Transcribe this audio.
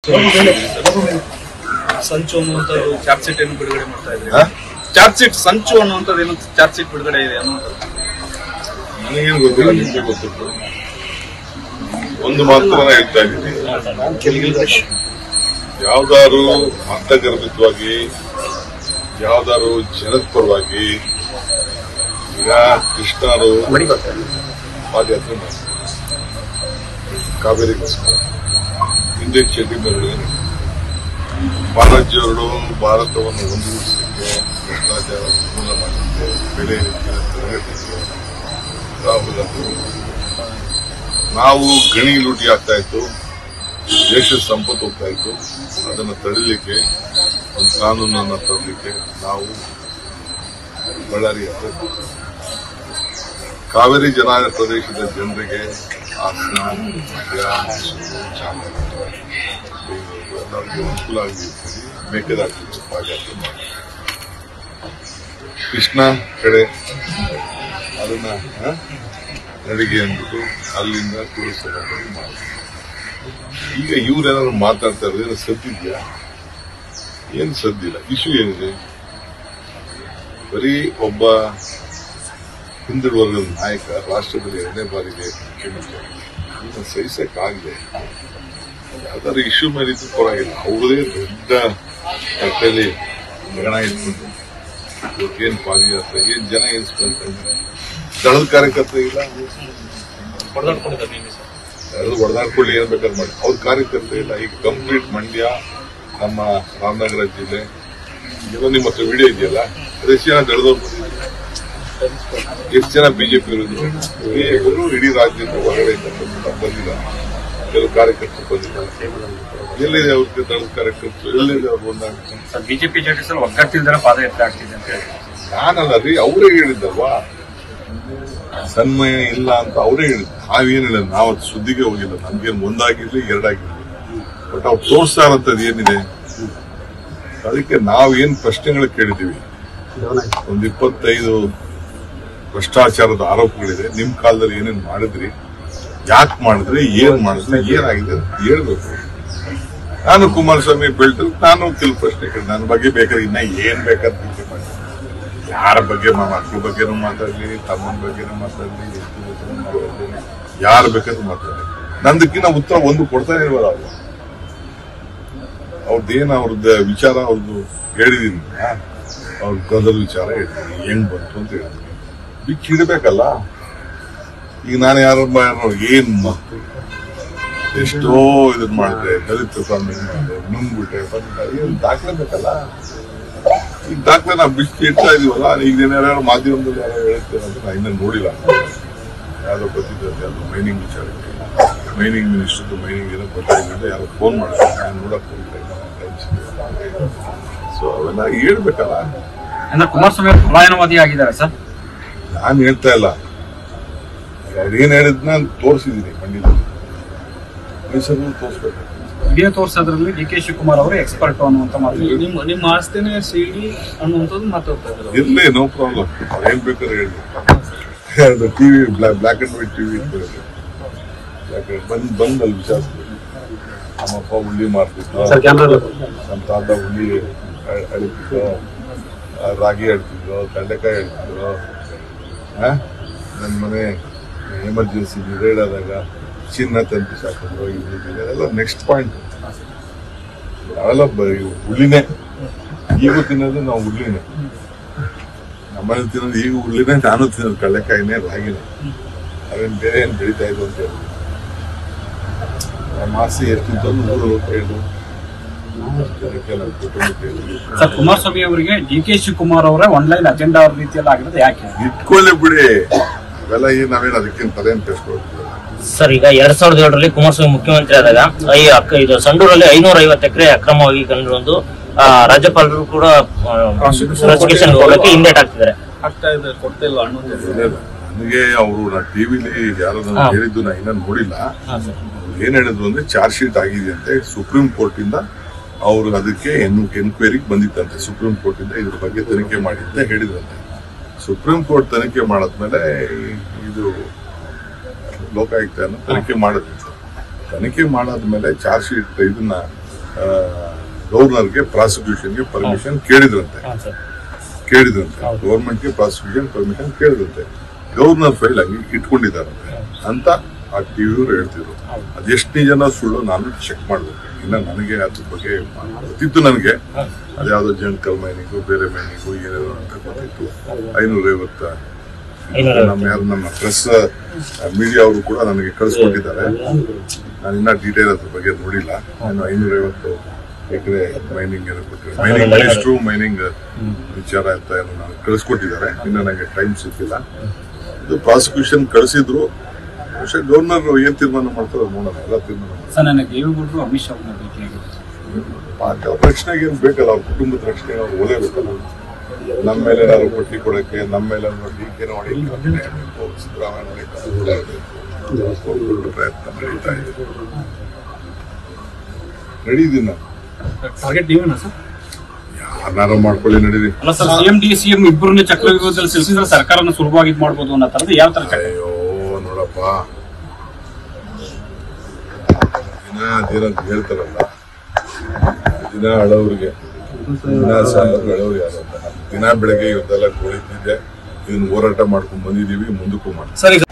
ಸಂಚು ಅನ್ನುವಂಥದ್ದು charge sheet ಏನು ಬಿಡುಗಡೆ ಮಾಡ್ತಾ ಇದ್ರೆ ಹಾ? ಚಾರ್ಜ್ ಶೀಟ್ ಸಂಚು ಅನ್ನುವಂಥದ್ದು ಏನು ಚಾರ್ಜ್ ಶೀಟ್ ಬಿಡುಗಡೆ ಇದೆ ಅನ್ನುವಂಥದ್ದು ನನಗೇನು ಗೊತ್ತಿಲ್ಲ ನಿಮ್ಗೆ ಗೊತ್ತಿತ್ತು ಒಂದು ಮಾತ್ರ ನಾನು ಹೇಳ್ತಾ ಇದ್ದೀನಿ ಯಾವ್ದಾದ್ರು ಅರ್ಥಗರ್ಭಿತವಾಗಿ ಯಾವ್ದಾದ್ರು ಜನದ ಪರವಾಗಿ ಈಗ ಕೃಷ್ಣರು ಪಾದಯಾತ್ರೆ ಮಾಡ್ತಾರೆ ಕಾವೇರಿಗೋಸ್ಕರ ಇಂಡಿಯನ್ ಚಡ್ಡಿ ಮೆರವಣಿಗೆ ಬಾಲಾಜಿಯವರು ಭಾರತವನ್ನು ಒಂದುಗೂಡಿಸಲಿಕ್ಕೆ ಭ್ರಷ್ಟಾಚಾರ ನಿರ್ಮೂಲನೆ ಮಾಡಲಿಕ್ಕೆ ಬೆಲೆ ಏರಿಕೆ ತಡೆಗಟ್ಟಲಿಕ್ಕೆ ರಾಹುಲ್ ಗಾಂಧಿ ನಾವು ಗಣಿ ಲೂಟಿ ಆಗ್ತಾ ಇತ್ತು ದೇಶದ ಸಂಪತ್ತು ಹೋಗ್ತಾ ಇತ್ತು ಅದನ್ನು ತಡಿಲಿಕ್ಕೆ ಒಂದು ಕಾನೂನನ್ನು ತರಲಿಕ್ಕೆ ನಾವು ಬಳ್ಳಾರಿ ಯಾತ್ರೆ ಮಾಡಿದ್ವಿ. ಕಾವೇರಿ ಜನಾಂಗ ಪ್ರದೇಶದ ಜನರಿಗೆ ಹಾಸನ ಮಂಡ್ಯ ಮೈಸೂರು ಚಾಮರಾಜನಗರ ಬೆಂಗಳೂರು ಎಲ್ಲರಿಗೂ ಅನುಕೂಲ ಆಗಲಿ ಅಂತೇಳಿ ಮೇಕೆದಾಟು ಪಾದಯಾತ್ರೆ ಮಾಡಿ ಕೃಷ್ಣ ಕಡೆ ಅದನ್ನ ಆ, ನಡಿಗೆ ಅಂದ್ಬಿಟ್ಟು ಅಲ್ಲಿಂದ ತುಳಸಿಕೊಂಡು ಮಾಡಿ ಈಗ ಇವ್ರೇನಾದ್ರು ಮಾತಾಡ್ತಾ ಇರೋದು ಏನೋ ಸದ್ದಿದ್ಯಾ ಏನು ಸದ್ದಿಲ್ಲ ಇಶ್ಯೂ ಏನಿದೆ ಬರೀ ಒಬ್ಬ ಹಿಂದುಳಿದ ವರ್ಗದ ನಾಯಕ ರಾಷ್ಟ್ರದಲ್ಲಿ ಎರಡನೇ ಬಾರಿಗೆ ಮುಖ್ಯಮಂತ್ರಿ ಇದನ್ನ ಸಹಿಸಕ್ಕಾಗದೆ ಯಾವ್ದಾದ್ರು ಇಶ್ಯೂ ಮೇಲೆ ಇದ್ದು ಪರವಾಗಿಲ್ಲ ಅವ್ರದೇ ದೊಡ್ಡ ಕಟ್ಟೆಯಲ್ಲಿ ಗಣ ಇಟ್ಕೊಂಡು ಇವತ್ತೇನ್ ಪಾದಯಾತ್ರೆ ಏನ್ ಜನ ಏನ್ ಸ್ಪಂದಿಸ್ತಾ ಇದ್ದಾರೆ ದಳದ ಕಾರ್ಯಕರ್ತ ಇಲ್ಲ ಹೊಡೆದಾಡ್ಕೊಂಡಿದ್ದಾರೆ ನಿನ್ನೆ ಸರ್ ಯಾರು ಹೊಡೆದಾಡ್ಕೊಳ್ಳಿ ಏನ್ ಬೇಕಾದ್ರೆ ಮಾಡಿ ಅವ್ರ ಕಾರ್ಯಕರ್ತ ಇಲ್ಲ ಈಗ ಕಂಪ್ಲೀಟ್ ಮಂಡ್ಯ ನಮ್ಮ ರಾಮನಗರ ಜಿಲ್ಲೆ ಏನೋ ನಿಮ್ಮ ಹತ್ರ ವಿಡಿಯೋ ಇದೆಯಲ್ಲ ಎಷ್ಟು ಜನ ದಳದವ್ರು ಬಂದಿದ್ದಾರೆ ಎಷ್ಟು ಜನ ಬಿಜೆಪಿ ಇವರು ಇಡೀ ರಾಜ್ಯದಿಂದ ಹೊರಗಡೆ ಬಂದಿಲ್ಲ ಕೆಲವು ಕಾರ್ಯಕರ್ತರು ಬಂದಿದ್ದಾರೆ ಎಲ್ಲಿದೆ ಅವ್ರಿಗೆ ದಳದ ಕಾರ್ಯಕರ್ತರು ಎಲ್ಲಿದೆ ಅವ್ರು ಬಂದಾಗ ಸರ್ ಬಿಜೆಪಿ ಜೆಡಿಎಸ್ ಅಲ್ಲಿ ಒಗ್ಗಟ್ಟಿಲ್ದರೆ ಪಾದಯಾತ್ರೆ ಆಗ್ತಿದೆ ಅಂತ ಹೇಳಿ ನಾನಲ್ಲ ರೀ ಅವರೇ ಹೇಳಿದ್ದಲ್ವಾ ಸನ್ಮಯ ಇಲ್ಲ ಅಂತ ಅವರೇ ಹೇಳಿದ್ರು ನಾವೇನ್ ಹೇಳಿಲ್ಲ ನಾವು ಅದು ಸುದ್ದಿಗೆ ಹೋಗಿಲ್ಲ ನಮ್ಗೇನು ಒಂದಾಗಿರ್ಲಿ ಎರಡಾಗಿರ್ಲಿ ಬಟ್ ಅವ್ರು ತೋರಿಸ್ತಾ ಇರೋಂಥದ್ದು ಏನಿದೆ ಅದಕ್ಕೆ ನಾವು ಏನ್ ಪ್ರಶ್ನೆಗಳು ಕೇಳಿದೀವಿ ಒಂದ್ ಇಪ್ಪತ್ತೈದು ಭ್ರಷ್ಟಾಚಾರದ ಆರೋಪಗಳಿದೆ ನಿಮ್ ಕಾಲದಲ್ಲಿ ಏನೇನ್ ಮಾಡಿದ್ರಿ ಯಾಕೆ ಮಾಡಿದ್ರಿ ಏನ್ ಮಾಡಿದ್ರಿ ಏನಾಗಿದೆ ಅಂತ ಹೇಳ್ಬೇಕು ನಾನು ಕುಮಾರಸ್ವಾಮಿ ಬೆಳ್ದು ನಾನು ಕೆಲವು ಪ್ರಶ್ನೆ ಕೇಳಿ ನನ್ನ ಬಗ್ಗೆ ಬೇಕಾದ್ರೆ ಇನ್ನ ಏನ್ ಬೇಕಾದ್ರೆ ಟೀಕೆ ಮಾಡಿ ಯಾರ ಬಗ್ಗೆ ಮಾ- ಮಕ್ಳ ಬಗ್ಗೆನೂ ಮಾತಾಡ್ಲಿ ತಮ್ಮನ ಬಗ್ಗೆನೂ ಮಾತಾಡ್ಲಿ ಎಷ್ಟು ಬಗ್ಗೆನೂ ಮಾತಾಡ್ಲಿ ಯಾರ ಬೇಕಾದ್ರೂ ಮಾತಾಡ್ಲಿ ನಂದಕ್ಕಿಂತ ಉತ್ತರ ಒಂದು ಕೊಡ್ತಾನೆ ಇಲ್ವಲ್ಲ ಅವ್ರು ಅವ್ರದ್ದೇನು ಅವ್ರದ್ದು ವಿಚಾರ ಅವ್ರದ್ದು ಹೇಳಿದೀನಿ ಅವ್ರ ಗದದ ವಿಚಾರ ಹೇಳಿದೀನಿ ಹೆಂಗ್ ಬಂತು ಅಂತ ಹೇಳಿದೀನಿ ಬಿಚ್ಚಿಡ್ಬೇಕಲ್ಲ ಈಗ ನಾನು ಯಾರು ಯಾರು ಏನ್ ಮತ್ತು ಎಷ್ಟೋ ಇದನ್ ಮಾಡಿದೆ ದಲಿತ ಸ್ವಾಮಿ ಮಾಡಿದೆ ನುಂಗ್ಬಿಟ್ಟೆ ಬಂದ ಏನ್ ದಾಖಲೆ ಬೇಕಲ್ಲ ಈಗ ದಾಖಲೆ ನಾವು ಬಿಚ್ಚಿ ಇಡ್ತಾ ಇದೀವಲ್ಲ ಈಗ ಯಾರು ಮಾಧ್ಯಮದಲ್ಲಿ ಯಾರೋ ಹೇಳ್ತೇವೆ ಅಂತ ನಾ ಇನ್ನೂ ನೋಡಿಲ್ಲ ಯಾವ್ದೋ ಗೊತ್ತಿದ್ದೆ ಯಾವ್ದೋ ಮೈನಿಂಗ್ ವಿಚಾರಕ್ಕೆ ಮೈನಿಂಗ್ ಮಿನಿಸ್ಟರ್ದು ಮೈನಿಂಗ್ ಏನೋ ಗೊತ್ತಾಗಿಲ್ಲ ಯಾರೋ ಫೋನ್ ಮಾಡಿದ್ರೆ ನಾನು ನೋಡಕ್ ಹೋಗಿದ್ದೆ ಸೊ ಅವೆಲ್ಲ ಹೇಳ್ಬೇಕಲ್ಲ ಅಂದ್ರೆ ಕುಮಾರಸ್ವಾಮಿ ಅವರು ಪಲಾಯನವಾದಿ ಆಗಿದ್ದಾರೆ ಸರ್ ನಾನು ಹೇಳ್ತಾ ಇಲ್ಲ ಅವ್ರು ಏನ್ ಹೇಳಿದ್ನ ತೋರಿಸಿದೀನಿ ಮಂಡ್ಯದಲ್ಲಿ ಮೈಸೂರಲ್ಲಿ ತೋರಿಸ್ಬೇಕು ವಿಡಿಯೋ ತೋರಿಸೋದ್ರಲ್ಲಿ ಡಿ ಕೆ ಶಿವಕುಮಾರ್ ಅವರು ಎಕ್ಸ್ಪರ್ಟ್ ಅನ್ನುವಂತ ಮಾತು ನಿಮ್ಮ ನಿಮ್ಮ ಆಸ್ತಿನೇ ಸಿಡಿ ಅನ್ನುವಂಥದ್ದು ಮಾತಾಡ್ತಾ ಇದ್ದಾರೆ ಇರ್ಲಿ ನೋ ಪ್ರಾಬ್ಲಮ್ ಏನ್ ಬೇಕಾದ್ರೆ ಹೇಳಿ TV black and white TV ಬಂದ್ ಬಂದ್ ಅಲ್ಲಿ ವಿಚಾರಿಸ್ಬೇಕು ನಮ್ಮಪ್ಪ ಹುಳ್ಳಿ ಮಾಡ್ತಿದ್ದ ನಮ್ಮ ತಾತ ಹುಳ್ಳಿ ಅ- ಅಳಿತಿದ್ರು ಆ, ರಾಗಿ ಅಳ್ತಿದ್ರು ಕಡಲೆಕಾಯಿ ಅಳ್ತಿದ್ರು ನನ್ನ ಮನೆ ಎಮರ್ಜೆನ್ಸಿ ರೇಡ್ ಆದಾಗ ಚಿನ್ನ ತಂದು ಸಾಕಿದ್ರು ಇದು ಇದು ಇದೆಲ್ಲ ನೆಕ್ಸ್ಟ್ ಪಾಯಿಂಟ್ ಅವೆಲ್ಲ ಬ- ಇವು ಹುಳ್ಳಿನೇ ಈಗೂ ತಿನ್ನೋದು ನಾವು ಹುಳ್ಳಿನೇ ನಮ್ಮಲ್ಲಿ ತಿನ್ನೋದು ಈಗ ಹುಳ್ಳಿನೇ ನಾನು ತಿನ್ನೋದು ಕಡಲೆಕಾಯಿನೇ ರಾಗಿನೇ ಅವೇನು ಬೇರೆ ಏನು ಬೆಳೀತಾ ಇದ್ರು ಅಂತ ಹೇಳಿ ನಮ್ಮ ಆಸೆ ಎಷ್ಟಿತ್ತು ಊರು ಕೇಳಿದ್ರು ಜನಕ್ಕೆ ನಮ್ಮ ಕುಟುಂಬಕ್ಕೆ ಹೇಳಿದ್ರು. ಸರ್ ಕುಮಾರಸ್ವಾಮಿ ಅವರಿಗೆ ಡಿ ಕೆ ಶಿವಕುಮಾರ್ ಅವರ ಆನ್ಲೈನ್ ಅಜೆಂಡಾ ರೀತಿಯಲ್ಲಿ ಆಗಿರೋದು ಯಾಕೆ ಇಟ್ಕೊಳ್ಳಿ ಬಿಡಿ ಅವೆಲ್ಲ ಏನು ನಾವೇನು ಅದಕ್ಕೇನು ತಲೆಯನ್ನು ಕೆಡ್ಸ್ಕೊಳ್ತೀವಿ ಸರ್ ಈಗ ಎರಡ್ ಸಾವಿರದ ಏಳರಲ್ಲಿ ಕುಮಾರಸ್ವಾಮಿ ಮುಖ್ಯಮಂತ್ರಿ ಆದಾಗ ಈ ಅಕ್ಕ ಇದು ಸಂಡೂರಲ್ಲಿ ಐನೂರ ಐವತ್ತು ಎಕರೆ ಅಕ್ರಮವಾಗಿ ಕಂಡುಬಂದು ಆ, ರಾಜ್ಯಪಾಲರು ಕೂಡ ಪ್ರಾಸಿಕ್ಯೂಷನ್ ಕೊಡೋಕೆ ಹಿಂದೇಟ್ ಆಗ್ತಿದ್ದಾರೆ ಆಗ್ತಾ ಇದೆ ಕೊಡ್ತಾ ಇಲ್ಲ ಅನ್ನೋದು ನನಗೆ ಅವರು ನಾ ಟಿವಿಲಿ ಯಾರೋ ನನಗೆ ಹಾ. ಹೇಳಿದ್ದು ನಾ ಇನ್ನೂ ನೋಡಿಲ್ಲ ಹಾ, ಸರ್. ಅವ್ರು ಏನ್ ಹೇಳಿದ್ರು ಅಂದ್ರೆ ಚಾರ್ಜ್ ಶೀಟ್ ಆಗಿದೆ ಅಂತೆ ಸುಪ್ರೀಂ ಕೋರ್ಟ್ ಇಂದ ಅವರು ಅದಕ್ಕೆ ಎನ್ಕ್ವೈರಿಗೆ ಬಂದಿತ್ತಂತೆ ಸುಪ್ರೀಂ ಕೋರ್ಟ್ ಇಂದ ಇದ್ರ ಬಗ್ಗೆ ತನಿಖೆ ಮಾಡಿ ಅಂತ ಹೇಳಿದ್ರಂತೆ ಸುಪ್ರೀಂ ಕೋರ್ಟ್ ತನಿಖೆ ಮಾಡಾದ್ಮೇಲೆ ಇದು ಲೋಕಾಯುಕ್ತ ತನಿಖೆ ಮಾಡಿದ್ರು ತನಿಖೆ ಮಾಡಾದ್ಮೇಲೆ ಚಾರ್ಜ್ ಶೀಟ್ ಇದನ್ನ ಗವರ್ನರ್ಗೆ ಪ್ರಾಸಿಕ್ಯೂಷನ್ಗೆ ಪರ್ಮಿಷನ್ ಕೇಳಿದ್ರಂತೆ ಹಾ ಸರ್ ಕೇಳಿದ್ರಂತೆ ಗೌರ್ಮೆಂಟ್ಗೆ ಪ್ರಾಸಿಕ್ಯೂಷನ್ ಪರ್ಮಿಷನ್ ಕೇಳಿದ್ರಂತೆ ಗವರ್ನರ್ ಫೈಲ್ ಹಂಗೆ ಇಟ್ಕೊಂಡಿದ್ದಾರಂತೆ ಅಂತ ಆ ಟಿವಿಯವರು ಹೇಳ್ತಿದ್ರು ಅದೆಷ್ಟು ನಿಜನ ಸುಳ್ಳು ನಾನು ಚೆಕ್ ಮಾಡ್ಬೇಕು ಇನ್ನ ನನಗೆ ಅದ್ರ ಬಗ್ಗೆ ಗೊತ್ತಿತ್ತು ನನಗೆ ಅದ್ಯಾವುದೋ ಜಂಕಲ್ ಮೈನಿಂಗು ಬೇರೆ ಮೈನಿಂಗು ಏನೇನೋ ಅಂತ ಗೊತ್ತಿತ್ತು ಐನೂರ ಐವತ್ತ ಐನೂರ ನಮ್ಮ ಯಾರು ನಮ್ಮ ಪ್ರೆಸ್ ಮೀಡಿಯಾ ಅವರು ಕೂಡ ನನಗೆ ಕಳಿಸ್ಕೊಟ್ಟಿದ್ದಾರೆ ನಾನು ಇನ್ನ ಡೀಟೇಲ್ ಅದ್ರ ಬಗ್ಗೆ ನೋಡಿಲ್ಲ ನಾನು ಐನೂರ ಐವತ್ತು ಎಕರೆ ಮೈನಿಂಗ್ ಏನೋ ಕೊಟ್ಟಿದ್ದಾರೆ ಮೈನಿಂಗ್ ಮಿನಿಸ್ಟ್ರು ಮೈನಿಂಗ್ ವಿಚಾರ ಅಂತ ಏನೋ ನಾನು ಕಳಿಸ್ಕೊಟ್ಟಿದ್ದಾರೆ ಇನ್ನು ನನಗೆ ಟೈಮ್ ಸಿಕ್ಕಿಲ್ಲ ಇದು ಪ್ರಾಸಿಕ್ಯೂಷನ್ ಕಳಿಸಿದ್ರು പക്ഷെ ಗವರ್ನರ್ ಏನ್ ತೀರ್ಮಾನ ಮಾಡ್ತಾರೋ ನೋಡೋಣ ಎಲ್ಲ ತೀರ್ಮಾನ ಮಾಡ್ತಾರೆ. ಸರ್ ನನಗೆ ದೇವೇಗೌಡರು ಅಮಿತ್ ಶಾ ಅವ್ರನ್ನ ಭೇಟಿಯಾಗಿದ್ರು ಪಾರ್ಟಿ ಅವ್ರ ರಕ್ಷಣೆಗೆ ಏನ್ ಬೇಕಲ್ಲ ಅವ್ರ ಕುಟುಂಬದ ರಕ್ಷಣೆಗೆ ಅವ್ರು ಒಲೇಬೇಕಲ್ಲ ನಮ್ಮ ಮೇಲೆ ಏನಾದ್ರು ಪಟ್ಟಿ ಕೊಡಕ್ಕೆ ನಮ್ಮ ಮೇಲೆ ಏನಾದ್ರು ಟೀಕೆ ಹೊಡಿಕ್ಕೆ ಸಿದ್ದರಾಮಯ್ಯ ಹೊಡಿಕ್ಕೆ ಪ್ರಯತ್ನ ನಡೀತಾ ಇದೆ ನಡೀದಿನ ಟಾರ್ಗೆಟ್ ನೀವೇನಾ ಸರ್ ಯಾರನ್ನಾರು ಮಾಡ್ಕೊಳ್ಳಿ ನಡೀರಿ ಅಲ್ಲ ಸರ್ ಸಿಎಂ ಡಿ ಸಿಎಂ ಇಬ್ಬರನ್ನೇ ಚಕ್ರವ್ಯೂಹದಲ್ಲಿ ಸಿಲುಕಿದ್ರೆ ಸರ್ಕಾರನ ಸುಲಭವಾಗಿ ಇದ್ ಮಾಡ್ಬೋದು ಅನ್ನೋ ತರದ್ದು ಯಾವ ತರ ಚಕ್ರ ಅಯ್ಯೋ ನೋಡಪ್ಪ ದಿನ ಅದೇನಂತ ಹೇಳ್ತಾರಲ್ಲ ದಿನ ಅಳವ್ರಿಗೆ ದಿನ ಸಾಯೋರು ಅಳವ್ರು ಯಾರು ಅಂತ ದಿನ ಬೆಳಗ್ಗೆ ಇವತ್ತೆಲ್ಲ ಕುಳಿತಿದ್ದೆ ಇದನ್ನ ಹೋರಾಟ ಮಾಡ್ಕೊಂಡ್ ಬಂದಿದೀವಿ ಮುಂದಕ್ಕೂ ಮಾಡ್ತೀವಿ ಸರ್ ಈಗ